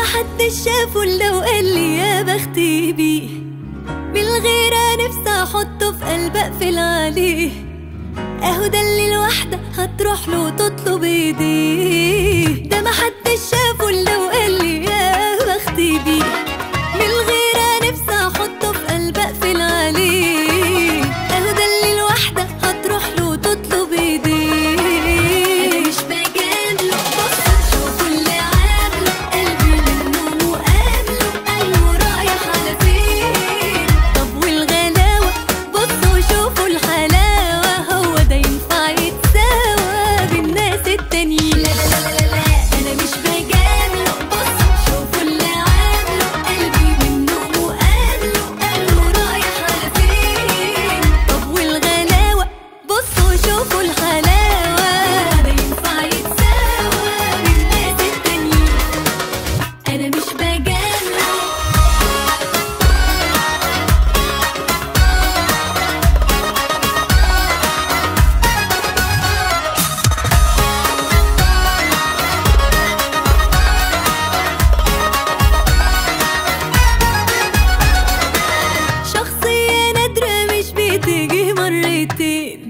محدش شافه الا وقال لي يا بختي بيه بالغيرة نفسي احطه في قلب اقفل عليه اهو ده اللي الواحدة هتروح له وتطلب ايديه ده محدش شافه الا وقال لي يا بختي بيه بالغيرة نفسي احطه في قلب اقفل عليه اهو ده اللي الواحدة هتروح له وتطلب ايديه انا مش بجامله بص شوفوا اللي عامله قلبي منه مقابله ايوه رايح على فين طب والغلاوة بصوا شوفوا الحلاوة هو ده ينفع يتساوى بالناس التانيين لا لا لا لا لا انا مش بجامله بص شوفوا اللي عامله قلبي منه مقابله ايوه رايح على فين طب والغلاوة بصوا شوفوا الحلاوة ده ينفع يتساوى بالناس التانيين انا مش بجامله شخصية نادرة مش بتيجي مرتين